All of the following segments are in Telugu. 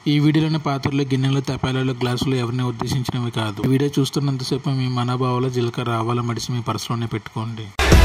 ఈ వీడియోలోని పాత్రలు గిన్నెలు తపాలాలు గ్లాసులు ఎవరిని ఉద్దేశించినవి కాదు ఈ వీడియో చూస్తున్నంతసేపు మీ మనోభావాల జీలకర్ర ఆవాల మడిసి మీ పర్సులోనే పెట్టుకోండి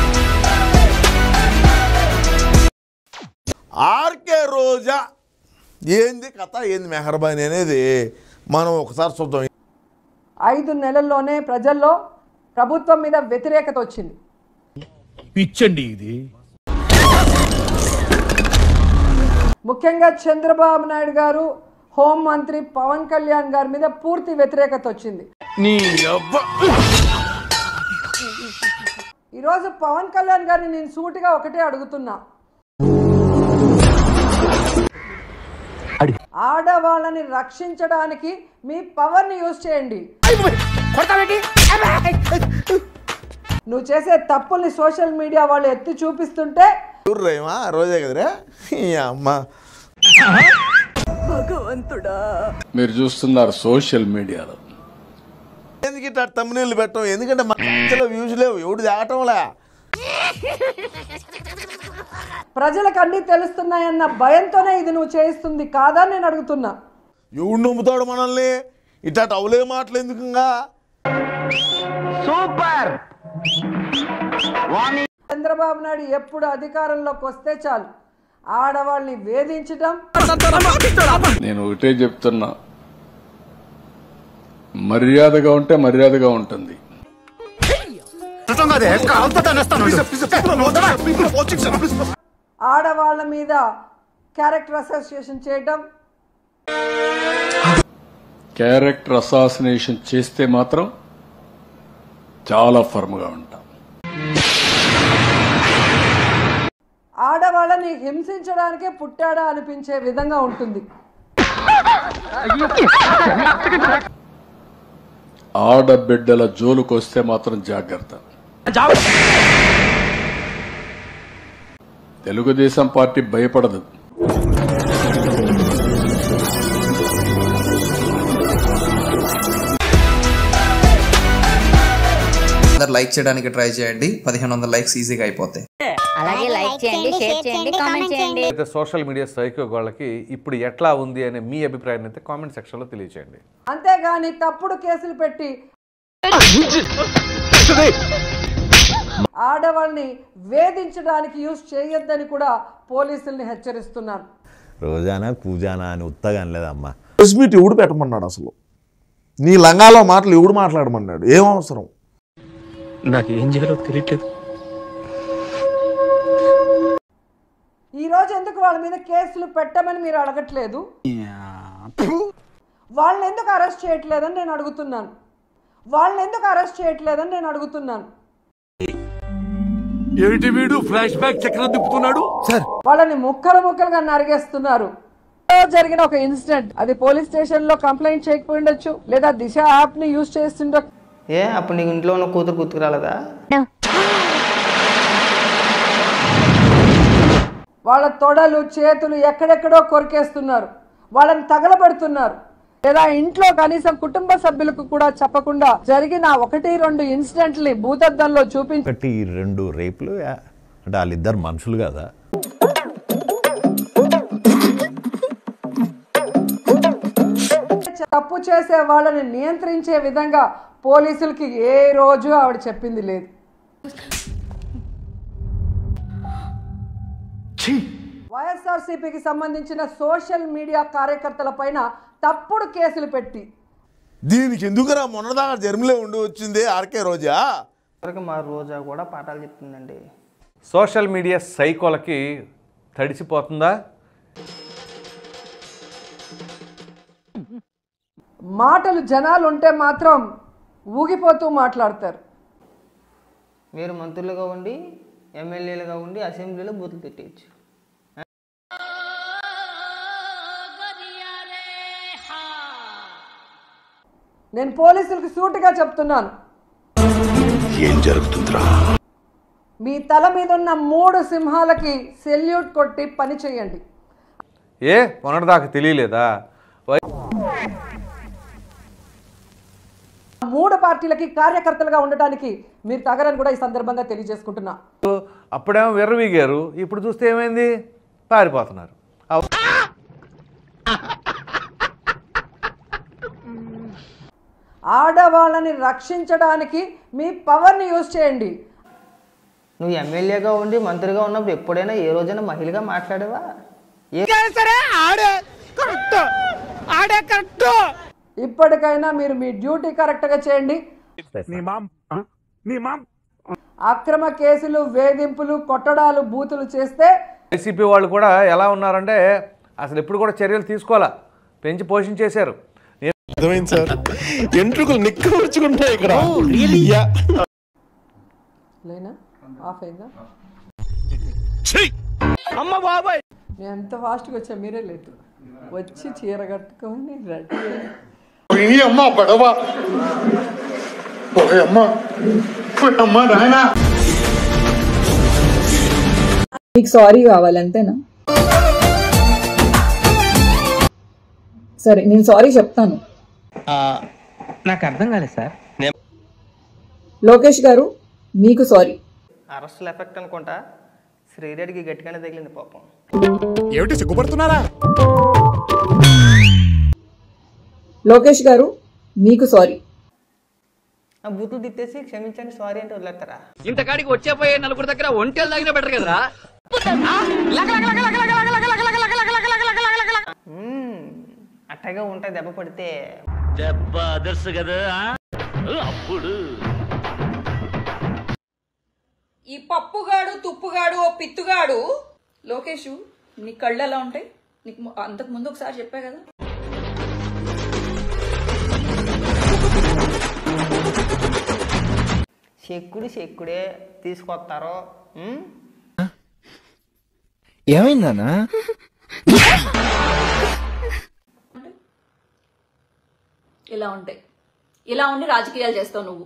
ఆర్కే రోజా ఏంది కథ ఏంది మెహర్బాని అనేది మనం ఒకసారి చూద్దాం ఐదు నెలల్లోనే ప్రజల్లో ప్రభుత్వం మీద వ్యతిరేకత వచ్చింది పిచ్చండి ఇది ముఖ్యంగా చంద్రబాబు నాయుడు గారు హోం మంత్రి పవన్ కళ్యాణ్ గారి మీద పూర్తి వ్యతిరేకత వచ్చింది నీ అవ్వ ఈరోజు పవన్ కళ్యాణ్ గారిని నేను సూటిగా ఒకటే అడుగుతున్నా ఆడవాళ్ళని రక్షించడానికి మీ పవర్ ని యూజ్ చేయండి నువ్వు చేసే తప్పుల్ని సోషల్ మీడియా వాళ్ళు ఎత్తి చూపిస్తుంటే ఎవరు రేమా రోజే కదరా ఈ అమ్మ మీరు చూస్తున్నారు సోషల్ మీడియాలో ఎందుకు ఇట్లా తమ్మునీళ్ళు పెట్టడం ఎందుకంటే మన వ్యూస్ లేవు ఎవడు తాగటంలే ప్రజలకు అన్ని తెలుస్తున్నాయన్న భయంతోనే ఇది నువ్వు చేయిస్తుంది కాదా అని నేను అడుగుతున్నా ఎవడు నమ్ముతాడు మనల్ని ఇట్లా అవలే మాటలు ఎందుకుగా చంద్రబాబు నాయుడు ఎప్పుడు అధికారంలోకి వస్తే చాలు ఆడవాళ్ళని వేధించడం నేను ఒకటే చెప్తున్నా మర్యాదగా ఉంటే మర్యాదగా ఉంటుంది ఆడవాళ్ళ మీద క్యారెక్టర్ అసోసియేషన్ చేయడం క్యారెక్టర్ అసాసినేషన్ చేస్తే మాత్రం చాలా ఫర్మ్గా ఉంటాం ఆడవాళ్ళని హింసించడానికే పుట్టాడా అనిపించే విధంగా ఉంటుంది ఆడబిడ్డల జోలుకొస్తే మాత్రం జాగ్రత్త తెలుగుదేశం పార్టీ భయపడదు అందరు లైక్ చేయడానికి ట్రై చేయండి పదిహేను వందల లైక్స్ ఈజీగా అయిపోతాయి అలాగే లైక్ చేయండి షేర్ చేయండి కామెంట్ చేయండి అయితే సోషల్ మీడియా సైకో వాళ్ళకి ఇప్పుడు ఎట్లా ఉంది అనే మీ అభిప్రాయాన్ని అయితే కామెంట్ సెక్షన్లో తెలియచేయండి అంతేగాని తప్పుడు కేసులు పెట్టి ఆడవాళ్ళని వేధించడానికి యూజ్ చేయొద్దని కూడా పోలీసుల్ని హెచ్చరిస్తున్నాను రోజానా కూజానా అని ఉత్తగా అనలేదమ్మా ప్రెస్ మీట్ ఎవడు పెట్టమన్నాడు అసలు నీ లంగాలో మాటలు ఎవడు మాట్లాడమన్నాడు ఏం అవసరం నాకేం చేయాలో తెలియట్లేదు ఈ రోజు ఎందుకు వాళ్ళ మీద కేసులు పెట్టమని మీరు అడగట్లేదు వాళ్ళని ఎందుకు అరెస్ట్ చేయట్లేదని నేను అడుగుతున్నాను వాళ్ళని ఎందుకు అరెస్ట్ చేయట్లేదని నేను అడుగుతున్నాను ఏమిటి వీడు ఫ్లాష్ బ్యాక్ చక్రం తిప్పుతున్నాడు వాళ్ళని ముక్కలు ముక్కలుగా నరిగేస్తున్నారు జరిగిన ఒక ఇన్సిడెంట్ అది పోలీస్ స్టేషన్ లో కంప్లైంట్ చేయకపోయి ఉండొచ్చు లేదా దిశ యాప్ ని యూజ్ చేస్తుండో ఏ అప్పుడు నీకు ఇంట్లో ఉన్న కూతురు గుర్తుకు రాలేదా వాళ్ళ తొడలు చేతులు ఎక్కడెక్కడో కొరికేస్తున్నారు వాళ్ళని తగలబెడుతున్నారు లేదా ఇంట్లో కనీసం కుటుంబ సభ్యులకు కూడా చెప్పకుండా జరిగిన ఒకటి రెండు ఇన్సిడెంట్ని భూతద్దంలో చూపించి ఒకటి రెండు రేపులు యా- అంటే వాళ్ళిద్దరు మనుషులు కదా తప్పు చేసే వాళ్ళని నియంత్రించే విధంగా పోలీసులకి ఏ రోజు ఆవిడ చెప్పింది లేదు వైఎస్ఆర్సీపీకి సంబంధించిన సోషల్ మీడియా కార్యకర్తల పైన తప్పుడు కేసులు పెట్టి దీనికి ఎందుకురా మొన్నదాకా జర్మలే ఉండి వచ్చింది ఆర్కే రోజా వరకు మా రోజా కూడా పాఠాలు చెప్తుందండి సోషల్ మీడియా సైకోలకి తడిసిపోతుందా మాటలు జనాలు ఉంటే మాత్రం ఊగిపోతూ మాట్లాడతారు మీరు మంత్రులుగా ఉండి ఎమ్మెల్యేలుగా ఉండి అసెంబ్లీలో బూతులు తిట్టేయచ్చు నేను పోలీసులకు సూటిగా చెప్తున్నాను ఏం జరుగుతుందిరా మీ తల మీద ఉన్న మూడు సింహాలకి సెల్యూట్ కొట్టి పని చేయండి ఏ మొన్నటిదాకా తెలియలేదా వై- మూడు పార్టీలకి కార్యకర్తలుగా ఉండటానికి మీరు తగరని కూడా ఈ సందర్భంగా తెలియజేసుకుంటున్నా అప్పుడేమో విర్రవీగారు ఇప్పుడు చూస్తే ఏమైంది పారిపోతున్నారు అవ్- ఆడవాళ్ళని రక్షించడానికి మీ పవర్ని యూజ్ చేయండి నువ్వు ఎమ్మెల్యేగా ఉండి మంత్రిగా ఉన్నప్పుడు ఎప్పుడైనా ఏ రోజైనా మహిళగా మాట్లాడావా ఏ ఇప్పటికైనా మీరు మీ డ్యూటీ కరెక్ట్గా చేయండి అక్రమ కేసులు వేధింపులు కొట్టడాలు బూతులు చేస్తే వైసీపీ వాళ్ళు కూడా ఎలా ఉన్నారంటే అసలు ఎప్పుడు కూడా చర్యలు తీసుకోవాలా పెంచి పోషించేశారు అర్థమైంది సార్ ఎంట్రుకలు నిక్కవచ్చుకుంటాయి ఇక్కడ లేనా ఆఫ్ అయిందా అమ్మ బాబాయ్ నేను ఎంత ఫాస్ట్గా వచ్చా మీరే లేదు వచ్చి చీర కట్టుకొని రెడీ అయ్యి అమ్మ గొడవ అమ్మ అమ్మ నాయనా మీకు సారీ కావాలి అంతేనా సరే నేను సారీ చెప్తాను నాకు అర్థం కాలేదు సార్ లోకేష్ గారు మీకు సారీ అరెస్టుల ఎఫెక్ట్ అనుకుంటా శ్రీరెడ్డికి గట్టిగానే తగిలింది పాపం ఏమిటి సిగ్గుపడుతున్నారా లోకేష్ గారు మీకు సారీ ఆ బూతులు తిట్టేసి క్షమించండి సారీ అంటే వదిలేస్తారా ఇంతకాడికి వచ్చే పోయే నలుగురు దగ్గర ఒంటెలు తాగిన బెటర్ కదరా మ్మ్. అట్టగా ఉంటాయి దెబ్బ పడితే దెబ్బ అదర్సు కదా అప్పుడు ఈ పప్పుగాడు తుప్పుగాడు ఓ పిత్తుగాడు లోకేష్ నీ కళ్ళు ఎలా ఉంటాయి నీకు ము- అంతకు ముందు ఒకసారి చెప్పా కదా చెక్కుడు చెక్కుడే తీసుకొస్తారు మ్మ్? ఏమైందన్నా ఇలా ఉంటాయి ఇలా ఉండి రాజకీయాలు చేస్తావు నువ్వు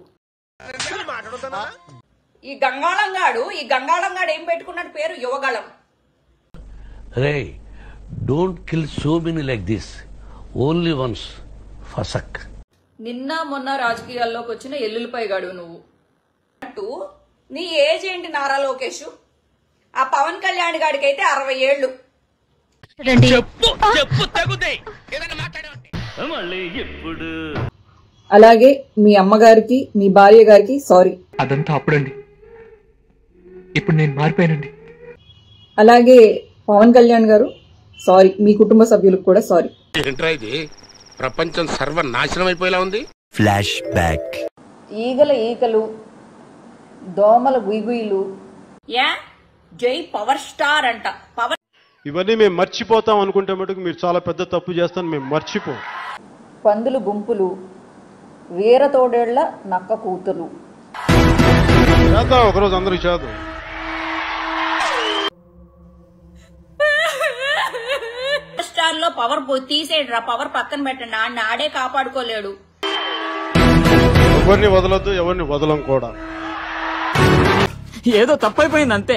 ఈ గంగాళంగాడు ఈ గంగాళంగాడు ఏం పెట్టుకున్నాడు పేరు యువగళం రే don't kill so many like this only once ఫసక్ నిన్న మొన్న రాజకీయాల్లోకి వచ్చిన ఎల్లులపై గాడు నువ్వు అన్నట్టు నీ ఏజ్ ఏంటి నారా లోకేష్ ఆ పవన్ కళ్యాణ్ గాడికి అయితే అరవై ఏళ్ళు చెప్పు చెప్పు తగుతాయి మళ్ళీ ఎప్పుడు అలాగే మీ అమ్మగారికి మీ భార్య గారికి సారీ అదంతా అప్పుడండి ఇప్పుడు నేను మారిపోయానండి అలాగే పవన్ కళ్యాణ్ గారు సారీ మీ కుటుంబ సభ్యులకు కూడా సారీ ఏంట్రా ఇది ప్రపంచం సర్వనాశనం అయిపోయేలా ఉంది ఫ్లాష్ బ్యాక్ ఈగల ఈకలు దోమల గుయిగుయిలు యా జై పవర్ స్టార్ అంట పవర్ ఇవన్నీ మేము మర్చిపోతాం అనుకుంటే మటుకు మీరు చాలా పెద్ద తప్పు చేస్తాను మేము మర్చిపోం పందులు గుంపులు వీర తోడేళ్ల నక్క కూతురు చేద్దాం ఒకరోజు అందరికి చేద్దాం స్టార్ లో పవర్ తీసేయండి రా పవర్ పక్కన పెట్టండి ఆడిని ఆడే కాపాడుకోలేడు ఎవరిని వదలొద్దు ఎవరిని వదలం కూడా ఏదో తప్పైపోయింది అంతే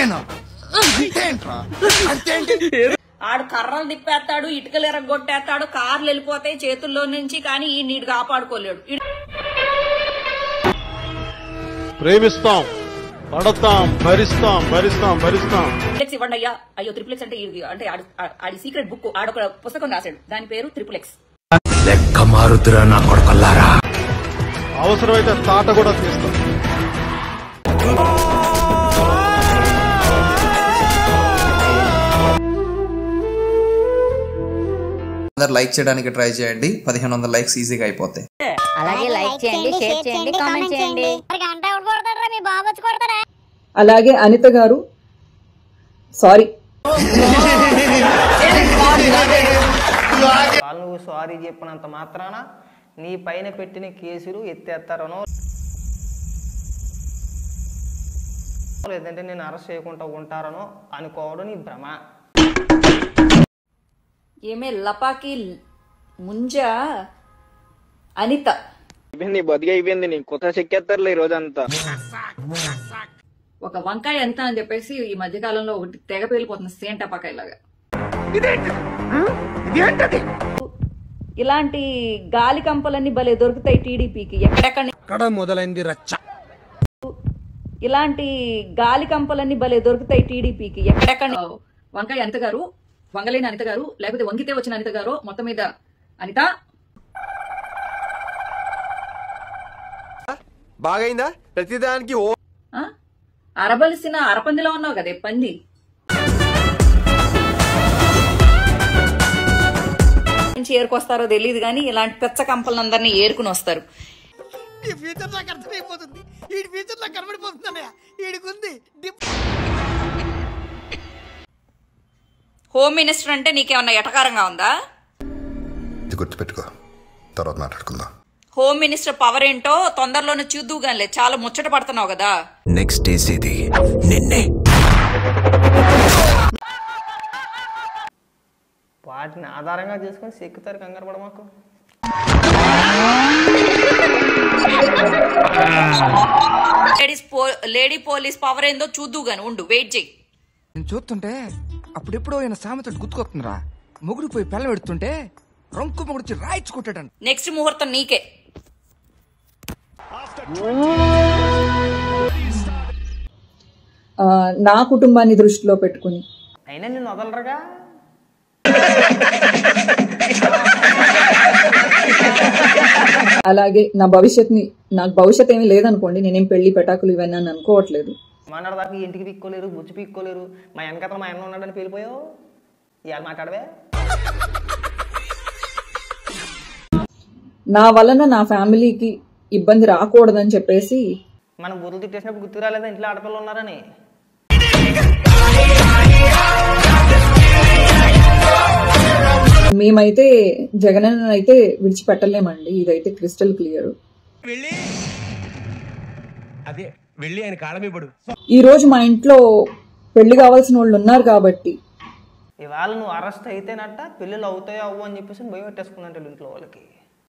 ఆడు కర్రలు తిప్పేస్తాడు ఇటుకలు ఎరగొట్టేస్తాడు కార్లు వెళ్ళిపోతాయి చేతుల్లో నుంచి కానీ ఈ నీడు కాపాడుకోలేడు ఈడు ప్రేమిస్తాం పడతాం భరిస్తాం భరిస్తాం భరిస్తాం త్రిప్లెక్స్ ఇవ్వండి అయ్యా అయ్యో త్రిప్లెక్స్ అంటే ఇది అంటే ఆడు ఆడి సీక్రెట్ బుక్ ఆడొక పుస్తకం రాశాడు దాని పేరు త్రిప్లెక్స్ లెక్క మారుతురా నా కొడకల్లారా అవసరమైతే తాట కూడా తీస్తాం అందరు లైక్ చేయడానికి ట్రై చేయండి పదిహేను వందల లైక్స్ ఈజీగా అయిపోతాయి అలాగే లైక్ చేయండి షేర్ చేయండి కామెంట్ చేయండి అలాగే అనిత గారు సారీ వాళ్ళు నువ్వు సారీ చెప్పినంత మాత్రాన నీ పైన పెట్టిన కేసులు ఎత్తేస్తారనో లేదంటే నేను అరెస్ట్ చేయకుండా ఉంటారనో అనుకోవడం నీ భ్రమ ఏమే లపాకి ముంజ అనిత నీ బతికి అయిపోయింది నీ కొత్త చెక్కేస్తారులే ఈ రోజంతా ఒక వంకాయ ఎంత అని చెప్పేసి ఈ మధ్య కాలంలో ఒకటి తెగ పేలిపోతుంది సేంట పకాయలాగా ఇలాంటి గాలి కంపలన్నీ భలే దొరుకుతాయి టీడీపీకి ఎక్కడెక్కడ కడ మొదలైంది రచ్చ ఇలాంటి గాలి కంపలన్నీ భలే దొరుకుతాయి టీడీపీకి ఎక్కడెక్కడ వంకాయ అనిత గారు వంగలేని అనిత గారు లేకపోతే వంగితే వచ్చిన అనిత గారు మొత్తం మీద అనిత బాగైందా ప్రతిదానికి ఓ ఆ? అరబలిసిన అరపందిలో ఉన్నావు కదా పంది నుంచి ఏరుకొస్తారో తెలియదు కానీ ఇలాంటి పెచ్చ కంపలందరినీ ఏరుకుని వస్తారు ఈ ఫ్యూచర్ నాకు అర్థమైపోతుంది ఈ ఫ్యూచర్ నాకు కనబడిపోతుందన్నయ్య ఈడికుంది డిప్ హోమ్ మినిస్టర్ అంటే నీకేమన్నా ఎటకారంగా ఉందా ఇది గుర్తుపెట్టుకో తర్వాత మాట్లాడుకుందాం హోమ్ మినిస్టర్ పవర్ ఏంటో తొందరలోనే చూద్దుగానిలే చాలా ముచ్చట పడుతున్నావు కదా నెక్స్ట్ వేసేది నిన్నే వాటిని ఆధారంగా చేసుకొని సెక్కుతారు కంగారు పడ మాకు లేడీస్ పో లేడీ పోలీస్ పవర్ ఏందో చూద్దుగాని ఉండు వెయిట్ చెయ్యి నేను చూస్తుంటే అప్పుడెప్పుడో ఆయన సామెత గుర్తుకొస్తుందిరా మొగుడు పోయి పిల్ల పెడుతుంటే రొంకు మొగుడు రాయించుకుంటాడంట నెక్స్ట్ ముహూర్తం నీకే ఆ, నా కుటుంబాన్ని దృష్టిలో పెట్టుకుని అయినా నిన్ను వదలరుగా అలాగే నా భవిష్యత్ని నాకు భవిష్యత్ ఏమీ లేదనుకోండి నేనేం పెళ్లి పెటాకులు ఇవన్నీ అని అనుకోవట్లేదు మొన్నటి దాకా ఇంటికి పిక్కోలేరు బుజ్జి పిక్కోలేరు మా వెనకతల మా అన్న ఉన్నాడని పేలిపోయావు ఇవాళ మాట్లాడవే నా వలన నా ఫ్యామిలీకి ఇబ్బంది రాకూడదని చెప్పేసి మనం బుర్రలు తిట్టేసినప్పుడు గుర్తు రాలేదా ఇంట్లో ఆడపిల్లలు ఉన్నారని మేమైతే జగనన్న అయితే విడిచిపెట్టలేమండి ఇదైతే క్రిస్టల్ క్లియర్ వెళ్ళి అదే వెళ్ళి ఆయన కాళ్ళమీపడు ఈ రోజు మా ఇంట్లో పెళ్లి కావాల్సిన వాళ్ళు ఉన్నారు కాబట్టి ఇవాళ నువ్వు అరెస్ట్ అయితేనట్ట పెళ్ళిళ్ళు అవుతాయో అవ్వు అని చెప్పేసి భయం పెట్టేసుకున్నట్టు ఇంట్లో వాళ్ళకి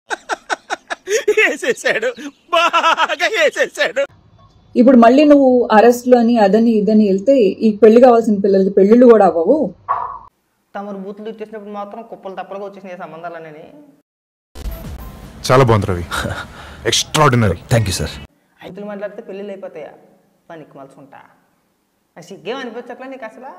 వేసేసాడు బాగా వేసేసాడు ఇప్పుడు మళ్ళీ నువ్వు అరెస్ట్లు అని అదని ఇదని వెళ్తే ఈ పెళ్లి కావాల్సిన పిల్లలకి పెళ్లిళ్ళు కూడా అవ్వవు తమరు బూతులు తిట్టేసినప్పుడు మాత్రం కుప్పలు తప్పలుగా వచ్చేసినాయి సంబంధాలనేది చాలా బాగుంది Ravi extraordinary thank you sir ఐదులు మాట్లాడితే పెళ్ళిళ్ళు అయిపోతాయా పనికి మలుచుకుంటా ఆ సిగ్గేం అనిపించట్లా నీకు అసలు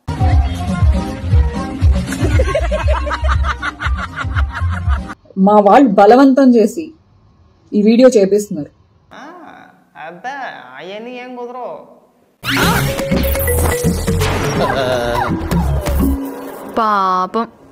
మా వాళ్ళు బలవంతం చేసి ఈ వీడియో చేపిస్తున్నారు అబ్బా అవన్నీ ఏం కుదరవు పాపం